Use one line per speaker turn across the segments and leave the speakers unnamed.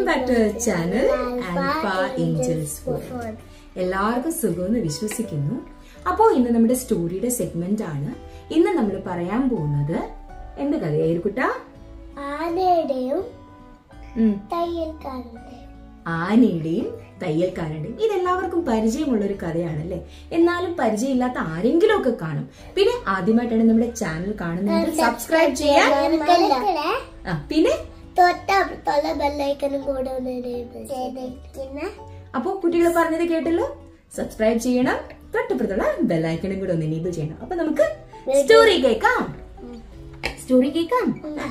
Back to channel Alpha Angels Four എല്ലാവർക്കും സുഖമെന്ന് വിശ്വസിക്കുന്നു അപ്പോൾ ഇന്ന് നമ്മുടെ സ്റ്റോറിയുടെ സെഗ്മെന്റ് ആണ് ഇന്ന് നമ്മൾ പറയാൻ പോകുന്നത് എന്ത് കഥയായിരിക്കുട്ട
ആനയുടെയും തയ്യൽക്കാരന്റെയും
ആനയുടെയും തയ്യൽക്കാരന്റെയും ഇതെല്ലാവർക്കും പരിചയമുള്ള ഒരു കഥയാണല്ലേ എന്നാലും പരിചയമില്ലാത്ത ആരെങ്കിലും ഒക്കെ കാണും പിന്നെ ആദ്യമായിട്ടാണ് നമ്മുടെ ചാനൽ കാണുന്നത് സബ്സ്ക്രൈബ് ചെയ്യാൻ
മറക്കല്ലേ
ആ, പിന്നെ
തൊട്ടപ്പുറത്തുള്ള ബെല്ലൈക്കനും കൂടെ ഒന്ന് enable ചെയ്തിരിക്കുന്ന
അപ്പോൾ കുട്ടികൾ പറഞ്ഞത് കേട്ടല്ലോ സബ്സ്ക്രൈബ് ചെയ്യണം തൊട്ടപ്പുറത്തുള്ള ബെല്ലൈക്കണും കൂടെ ഒന്ന് എനേബിൾ ചെയ്യണം അപ്പൊ നമുക്ക് സ്റ്റോറി കേൾക്കാം സ്റ്റോറി കേൾക്കാം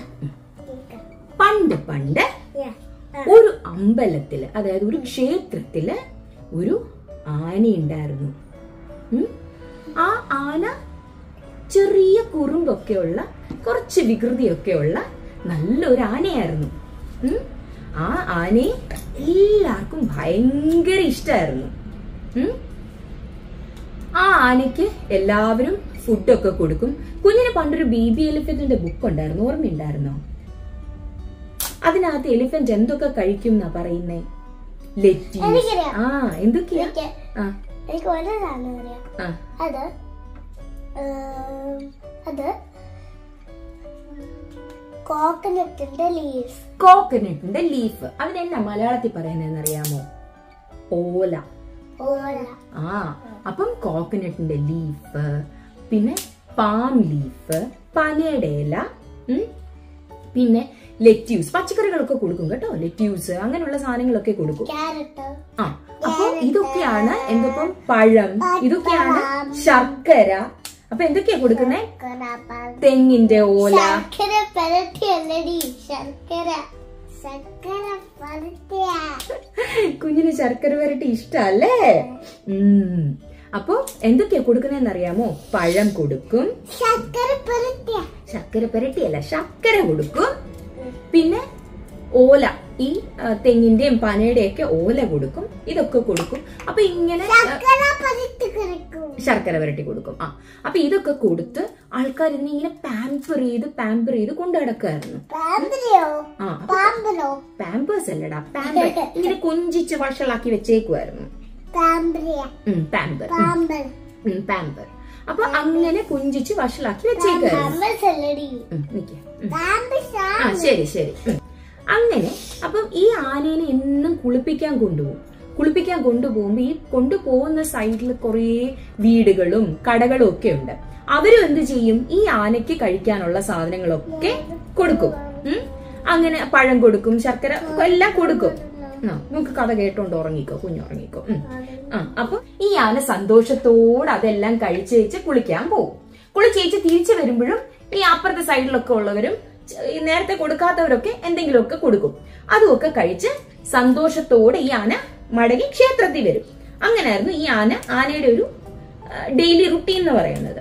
പണ്ട് പണ്ട്
Yeah.
ഒരു അമ്പലത്തില് അതായത് ഒരു ക്ഷേത്രത്തില് ഒരു ആനയുണ്ടായിരുന്നു ഉം. ആ ആന ചെറിയ കുറുമ്പൊക്കെയുള്ള കുറച്ച് വികൃതിയൊക്കെയുള്ള നല്ലൊരു ആനയായിരുന്നു ഉം. ആ ആനയെ എല്ലാവർക്കും ഭയങ്കര ഇഷ്ടമായിരുന്നു ഉം. ആ ആനയ്ക്ക് എല്ലാവരും ഫുഡൊക്കെ കൊടുക്കും കുഞ്ഞിന് പണ്ടൊരു ബി ബി എലിഫന്റിന്റെ ബുക്ക് ഉണ്ടായിരുന്നു ഓർമ്മയുണ്ടായിരുന്നോ അതിനകത്ത് എലിഫന്റ് എന്തൊക്കെ കഴിക്കും എന്നാ പറയുന്നേ ലെറ്റീസ്
എനിക്കറിയാം.
ആ എന്തൊക്കെയാ
എനിക്ക്
ആ
എനിക്ക് ഒരു സാധനം അറിയാം
ആ
അത് ഉം, അത് കോക്കനട്ടിന്റെ ലീവ്സ്
കോക്കനട്ടിന്റെ ലീഫ് അതിനെന്നാ മലയാളത്തിൽ പറയുന്നതെന്ന് അറിയാമോ ഓല
ഓല
ആ അപ്പം കോക്കനട്ടിന്റെ ലീഫ് പിന്നെ പാം ലീഫ് പനയുടെ ഇല ഉം, പിന്നെ ലെറ്റ്യൂസ് പച്ചക്കറികളൊക്കെ കൊടുക്കും കേട്ടോ ലെറ്റ്യൂസ് അങ്ങനെയുള്ള സാധനങ്ങളൊക്കെ കൊടുക്കും
ക്യാരറ്റ്
ആ അപ്പൊ ഇതൊക്കെയാണ് എന്തിപ്പം പഴം ഇതൊക്കെയാണ് ശർക്കര അപ്പൊ എന്തൊക്കെയാ കൊടുക്കുന്നേ തെങ്ങിന്റെ ഓല
ശർക്കര പരട്ടിയല്ലടി ശർക്കര ശർക്കര പരട്ടിയ
കുഞ്ഞിന് ശർക്കര വരട്ടി ഇഷ്ടല്ലേ ഉം അപ്പൊ എന്തൊക്കെയാ കൊടുക്കുന്നതെന്ന് അറിയാമോ പഴം കൊടുക്കും
ശർക്കര പരട്ടിയ
ശർക്കര പുരട്ടിയല്ല ശർക്കര കൊടുക്കും പിന്നെ ഓല ഈ ആ, തെങ്ങിന്റെയും പനയുടെയും ഒക്കെ ഓല കൊടുക്കും ഇതൊക്കെ കൊടുക്കും അപ്പൊ ഇങ്ങനെ ആ,
ശർക്കര പരട്ടി കിടക്കും
ശർക്കര വരട്ടി കൊടുക്കും ആ അപ്പൊ ഇതൊക്കെ കൊടുത്ത് ആൾക്കാർ ഇതിനെ ഇങ്ങനെ പാമ്പർ ചെയ്ത് പാമ്പർ ചെയ്ത് കൊണ്ടു നടക്കായിരുന്നു
പാമ്പരയോ
ആ അപ്പൊ
പാമ്പലോ
പാമ്പേഴ്സ് അല്ലടാ പാമ്പർ ഇങ്ങനെ കൊഞ്ചിച്ച് വഷളാക്കി വെച്ചേക്കുമായിരുന്നു
പാമ്പരിയ
ഉം, പാമ്പർ ഉം,
പാമ്പൽ
ഉം, പാമ്പർ അപ്പൊ അങ്ങനെ കൊഞ്ചിച്ച് വഷളാക്കി വെച്ചേക്കുമായിരുന്നു
പാമ്പസ് അല്ലടി
ഉം, നിക്ക്. ഉം.
പാമ്പസ്
ആ ശരി ശരി ഉം. അങ്ങനെ അപ്പം ഈ ആനേനെ എന്നും കുളിപ്പിക്കാൻ കൊണ്ടുപോകും കുളിപ്പിക്കാൻ കൊണ്ടുപോകുമ്പോ ഈ കൊണ്ടുപോകുന്ന സൈഡിൽ കുറേ വീടുകളും കടകളും ഒക്കെ ഉണ്ട് അവരും എന്ത് ചെയ്യും ഈ ആനയ്ക്ക് കഴിക്കാനുള്ള സാധനങ്ങളൊക്കെ കൊടുക്കും ഉം. അങ്ങനെ പഴം കൊടുക്കും ശർക്കര എല്ലാം കൊടുക്കും ആ നമുക്ക് കഥ കേട്ടോണ്ട് ഉറങ്ങിക്കോ കുഞ്ഞുറങ്ങിക്കോ ഉം. ആ അപ്പൊ ഈ ആന സന്തോഷത്തോടെ അതെല്ലാം കഴിച്ചേച്ച് കുളിക്കാൻ പോകും കുളിച്ചേച്ച് തിരിച്ചു വരുമ്പോഴും ഈ അപ്പുറത്തെ സൈഡിലൊക്കെ ഉള്ളവരും ച- ഈ നേരത്തെ കൊടുക്കാത്തവരൊക്കെ എന്തെങ്കിലുമൊക്കെ കൊടുക്കും അതുമൊക്കെ കഴിച്ച് സന്തോഷത്തോടെ ഈ ആന മടങ്ങി ക്ഷേത്രത്തിൽ വരും അങ്ങനെയായിരുന്നു ഈ ആന ആനയുടെ ഒരു ഡെയിലി റുട്ടീൻ എന്ന് പറയുന്നത്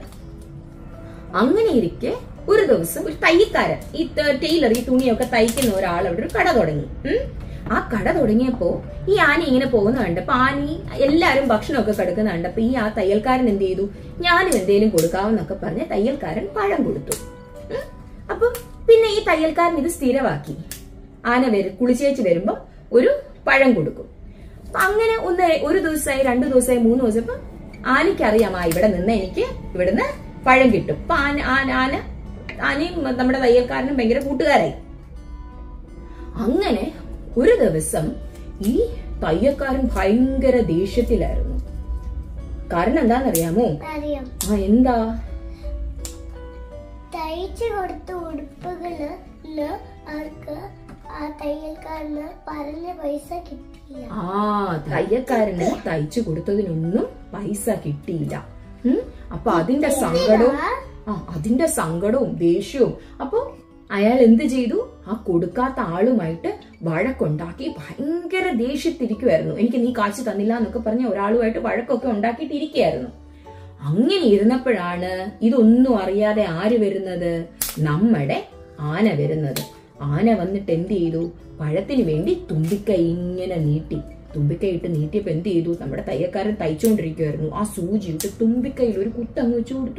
അങ്ങനെ ഇരിക്കെ ഒരു ദിവസം ഒരു തയ്യക്കാരൻ ഈ ത- ടൈലർ ഈ തുണിയൊക്കെ തയ്ക്കുന്ന ഒരാൾ അവിടെ ഒരു കട തുടങ്ങി ഉം. ആ കട തുടങ്ങിയപ്പോ ഈ ആന ഇങ്ങനെ പോകുന്ന കണ്ടപ്പോ ആന ഈ എല്ലാരും ഭക്ഷണമൊക്കെ കിടക്കുന്ന കണ്ടപ്പോ ഈ ആ തയ്യൽക്കാരൻ എന്ത് ചെയ്തു ഞാനും എന്തേലും കൊടുക്കാമെന്നൊക്കെ പറഞ്ഞ് തയ്യൽക്കാരൻ പഴം കൊടുത്തു ഉം. അപ്പൊ പിന്നെ ഈ തയ്യൽക്കാരൻ ഇത് സ്ഥിരമാക്കി ആന വരും കുളിച്ചേച്ച് വരുമ്പോ ഒരു പഴം കൊടുക്കും അപ്പൊ അങ്ങനെ ഒന്ന് ഒരു ദിവസമായി രണ്ടു ദിവസമായി മൂന്ന് ദിവസം ഇപ്പൊ ആനയ്ക്കറിയാം ആ ഇവിടെ നിന്ന് എനിക്ക് ഇവിടുന്ന് പഴം കിട്ടും അപ്പൊ ആന ആന ആന ആനയും നമ്മുടെ തയ്യൽക്കാരനും ഭയങ്കര കൂട്ടുകാരായി അങ്ങനെ ഒരു ദിവസം ഈ തയ്യൽക്കാരൻ ഭയങ്കര ദേഷ്യത്തിലായിരുന്നു കാരണം എന്താണെന്നറിയാമോ
അറിയാം
ആ എന്താ
തയ്ച്ചു കൊടുത്ത ഉടുപ്പുകള് ല് അവർക്ക് ആ തയ്യൽക്കാരന് പറഞ്ഞ പൈസ കിട്ടിയില്ല
ആ തയ്യൽക്കാരന് തയ്ച്ചു കൊടുത്തതിനൊന്നും പൈസ കിട്ടിയില്ല ഉം. അപ്പൊ അതിന്റെ സങ്കടവും ആ അതിന്റെ സങ്കടവും ദേഷ്യവും അപ്പൊ അയാൾ എന്ത് ചെയ്തു ആ കൊടുക്കാത്ത ആളുമായിട്ട് വഴക്കുണ്ടാക്കി ഭയങ്കര ദേഷ്യത്തിരിക്കുമായിരുന്നു എനിക്ക് നീ കാശ് തന്നില്ല എന്നൊക്കെ പറഞ്ഞ ഒരാളുമായിട്ട് വഴക്കൊക്കെ ഉണ്ടാക്കിയിട്ടിരിക്കുകയായിരുന്നു അങ്ങനെ ഇരുന്നപ്പോഴാണ് ഇതൊന്നും അറിയാതെ ആര് വരുന്നത് നമ്മുടെ ആന വരുന്നത് ആന വന്നിട്ട് എന്ത് ചെയ്തു പഴത്തിന് വേണ്ടി തുമ്പിക്കൈ ഇങ്ങനെ നീട്ടി തുമ്പിക്കൈ ഇട്ട് നീട്ടിയപ്പോ എന്ത് ചെയ്തു നമ്മുടെ തയ്യക്കാരൻ തയ്ച്ചുകൊണ്ടിരിക്കുവായിരുന്നു ആ സൂചിയിട്ട് തുമ്പിക്കൈയിൽ ഒരു കുത്തങ്ങ് വെച്ചു കൊടുത്തു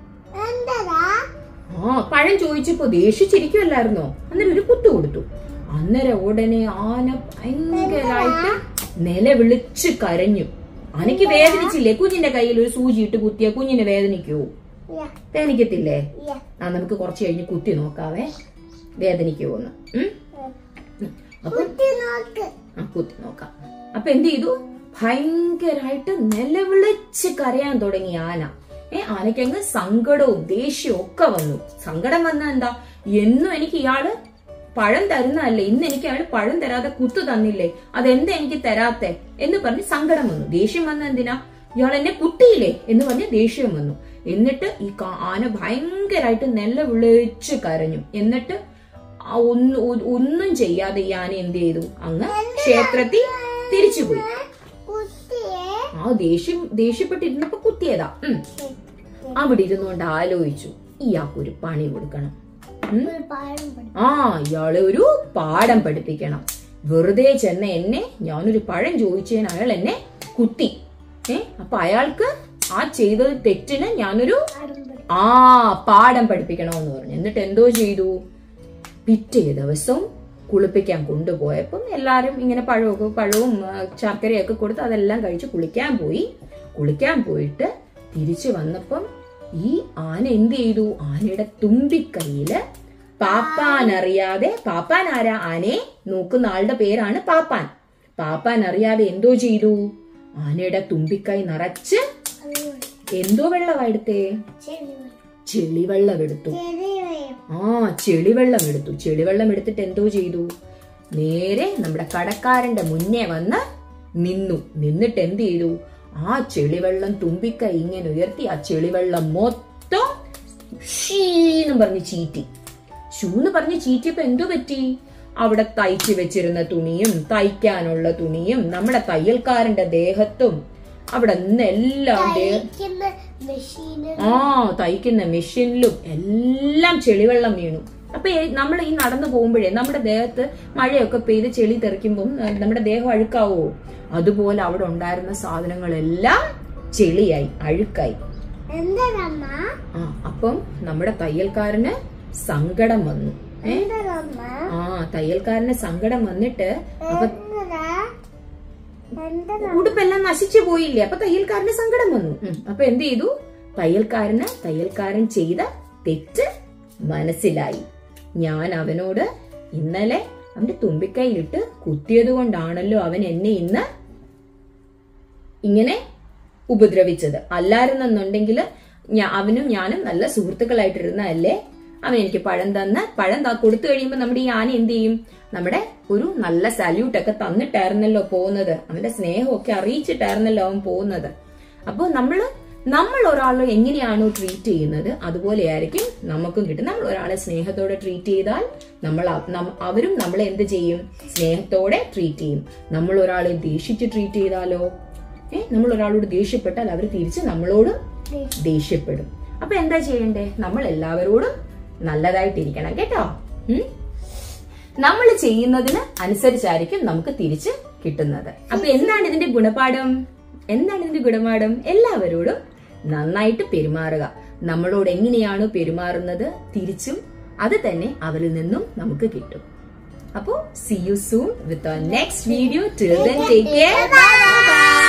എന്താ
ആ പഴം ചോദിച്ചപ്പോ ദേഷിച്ചിരിക്കുമല്ലായിരുന്നോ അന്നേരം ഒരു കുത്തു കൊടുത്തു അന്നേരം ഉടനെ ആന ഭയങ്കരമായിട്ട് നിലവിളിച്ച് കരഞ്ഞു ആനയ്ക്ക് വേദനിച്ചില്ലേ കുഞ്ഞിന്റെ കയ്യിൽ ഒരു സൂചി ഇട്ട് കുത്തിയ കുഞ്ഞിന് വേദനിക്കുവോ
യാ
വേദനിക്കത്തില്ലേ
യാ
ആ നമുക്ക് കുറച്ച് കഴിഞ്ഞ് കുത്തി നോക്കാവേ വേദനിക്കുവോന്ന് ഉം? അപ്പൊ
കുത്തി നോക്ക്
ആ കുത്തി നോക്കാം അപ്പൊ എന്ത് ചെയ്തു ഭയങ്കരായിട്ട് നിലവിളിച്ച് കരയാൻ തുടങ്ങി ആന ഏ ആനയ്ക്കങ്ങ് സങ്കടവും ദേഷ്യവും ഒക്കെ വന്നു സങ്കടം വന്ന എന്താ എന്നും എനിക്ക് ഇയാള് പഴം തരുന്നതല്ലേ ഇന്ന് എനിക്ക് അയാൾ പഴം തരാതെ കുത്തു തന്നില്ലേ അതെന്താ എനിക്ക് തരാത്തെ എന്ന് പറഞ്ഞ് സങ്കടം വന്നു ദേഷ്യം വന്ന എന്തിനാ ഇയാൾ എന്നെ കുട്ടിയില്ലേ എന്ന് പറഞ്ഞ് ദേഷ്യം വന്നു എന്നിട്ട് ഈ കാ- ആന ഭയങ്കരായിട്ട് നിലവിളിച്ച് കരഞ്ഞു എന്നിട്ട് ആ ഒന്ന് ഒ- ഒന്നും ചെയ്യാതെ ഈ ആന എന്ത് ചെയ്തു അങ്ങ് ക്ഷേത്രത്തിൽ തിരിച്ചുപോയി
കുത്തിയെ
ആ ദേഷ്യം ദേഷ്യപ്പെട്ടിരുന്നപ്പോ കുത്തിയതാ ഉം. അവിടെ ഇരുന്നുകൊണ്ട് ആലോചിച്ചു ഇയാൾക്കൊരു പണി കൊടുക്കണം ഉം.
ഒരു പഴം പിടി
ആ ഇയാളെ ഒരു പാഠം പഠിപ്പിക്കണം വെറുതെ ചെന്ന എന്നെ ഞാനൊരു പഴം ചോദിച്ചതിന് അയാൾ എന്നെ കുത്തി ഏ അപ്പൊ അയാൾക്ക് ആ ചെയ്തത് തെറ്റിന് ഞാനൊരു
പഴം പിടി
ആ പാഠം പഠിപ്പിക്കണമെന്ന് പറഞ്ഞു എന്നിട്ട് എന്തോ ചെയ്തു പിറ്റേ ദിവസം കുളിപ്പിക്കാൻ കൊണ്ടുപോയപ്പം എല്ലാരും ഇങ്ങനെ പഴമൊക്കെ പഴവും ആ, ശർക്കരയൊക്കെ കൊടുത്ത് അതെല്ലാം കഴിച്ച് കുളിക്കാൻ പോയി കുളിക്കാൻ പോയിട്ട് തിരിച്ചു വന്നപ്പം ഈ ആന എന്ത് ചെയ്തു ആനയുടെ തുമ്പിക്കൈയില് പാപ്പാൻ അറിയാതെ പാപ്പാൻ ആരാ ആനയെ നോക്കുന്ന ആളുടെ പേരാണ് പാപ്പാൻ പാപ്പാൻ അറിയാതെ എന്തോ ചെയ്തു ആനയുടെ തുമ്പിക്കൈ നിറച്ച് എന്തോ വെള്ളമാ എടുത്തേ
ചെളി
ചെളിവെള്ളം എടുത്തു
ചെളി വേണം
ആ ചെളിവെള്ളം എടുത്തു ചെളിവെള്ളം എടുത്തിട്ട് എന്തോ ചെയ്തു നേരെ നമ്മുടെ കടക്കാരന്റെ മുന്നേ വന്ന് നിന്നു നിന്നിട്ട് എന്ത് ചെയ്തു ആ ചെളിവെള്ളം തുമ്പിക്ക ഇങ്ങനെ ഉയർത്തി ആ ചെളിവെള്ളം മൊത്തം ഷീന്നും പറഞ്ഞ് ചീറ്റി ഷൂന്ന് പറഞ്ഞ് ചീറ്റിയപ്പോ എന്തോ പറ്റി അവിടെ തയ്ച്ചു വെച്ചിരുന്ന തുണിയും തയ്ക്കാനുള്ള തുണിയും നമ്മുടെ തയ്യൽക്കാരന്റെ ദേഹത്തും അവിടെ നിന്നെല്ലാം ദേഹ
തയ്ക്കുന്ന മെഷീന്
ആ തയ്ക്കുന്ന മെഷീനിലും എല്ലാം ചെളിവെള്ളം വീണു അപ്പൊ നമ്മൾ ഈ നടന്നു പോകുമ്പോഴേ നമ്മുടെ ദേഹത്ത് മഴയൊക്കെ പെയ്ത് ചെളി തെറിക്കുമ്പോൾ നമ്മുടെ ദേഹം അഴുക്കാവോ അതുപോലെ അവിടെ ഉണ്ടായിരുന്ന സാധനങ്ങളെല്ലാം ചെളിയായി അഴുക്കായി
എന്താണമ്മ
ആ അപ്പം നമ്മുടെ തയ്യൽക്കാരന് സങ്കടം വന്നു ഏ
എന്താണമ്മ
ആ തയ്യൽക്കാരന് സങ്കടം വന്നിട്ട് അപ്പൊ
എന്താ എന്താ
ഉടുപ്പെല്ലാം നശിച്ചു പോയില്ലേ അപ്പൊ തയ്യൽക്കാരന് സങ്കടം വന്നു ഉം. അപ്പൊ എന്ത് ചെയ്തു തയ്യൽക്കാരന് തയ്യൽക്കാരൻ ചെയ്ത തെറ്റ് മനസ്സിലായി ഞാൻ അവനോട് ഇന്നലെ അവന്റെ തുമ്പിക്കൈയിലിട്ട് കുത്തിയത് കൊണ്ടാണല്ലോ അവൻ എന്നെ ഇന്ന് ഇങ്ങനെ ഉപദ്രവിച്ചത് അല്ലായിരുന്നെന്നുണ്ടെങ്കിൽ അവനും ഞാനും നല്ല സുഹൃത്തുക്കളായിട്ടിരുന്നതല്ലേ അവൻ എനിക്ക് പഴം തന്ന് പഴം ത- കൊടുത്തു കഴിയുമ്പോൾ നമ്മുടെ ഈ ആന എന്ത് ചെയ്യും നമ്മുടെ ഒരു നല്ല സല്യൂട്ട് ഒക്കെ തന്നിട്ടായിരുന്നല്ലോ പോകുന്നത് അവന്റെ സ്നേഹമൊക്കെ അറിയിച്ചിട്ടായിരുന്നല്ലോ അവൻ പോകുന്നത് അപ്പോൾ നമ്മള് നമ്മൾ ഒരാളെ എങ്ങനെയാണോ ട്രീറ്റ് ചെയ്യുന്നത് അതുപോലെ ആയിരിക്കും നമുക്കും കിട്ടും നമ്മൾ ഒരാളെ സ്നേഹത്തോടെ ട്രീറ്റ് ചെയ്താൽ നമ്മൾ അവ- നം- അവരും നമ്മളെ എന്ത് ചെയ്യും സ്നേഹത്തോടെ ട്രീറ്റ് ചെയ്യും നമ്മൾ ഒരാളെ ദേഷിച്ച് ട്രീറ്റ് ചെയ്താലോ ഏ നമ്മൾ ഒരാളോട് ദേഷ്യപ്പെട്ടാൽ അവർ തിരിച്ച് നമ്മളോട് ദേഷ്യപ്പെടും അപ്പൊ എന്താ ചെയ്യണ്ടേ നമ്മൾ എല്ലാവരോടും നല്ലതായിട്ടിരിക്കണം കേട്ടോ ഉം? നമ്മൾ ചെയ്യുന്നതിന് അനുസരിച്ചായിരിക്കും നമുക്ക് തിരിച്ച് കിട്ടുന്നത് അപ്പൊ എന്താണ് ഇതിന്റെ ഗുണപാഠം എന്താണ് ഇതിന്റെ ഗുണപാഠം എല്ലാവരോടും നന്നായിട്ട് പെരുമാറുക നമ്മളോട് എങ്ങനെയാണോ പെരുമാറുന്നത് തിരിച്ചും അത് തന്നെ അവരിൽ നിന്നും നമുക്ക് കിട്ടും അപ്പോ see you soon with next video till then take care by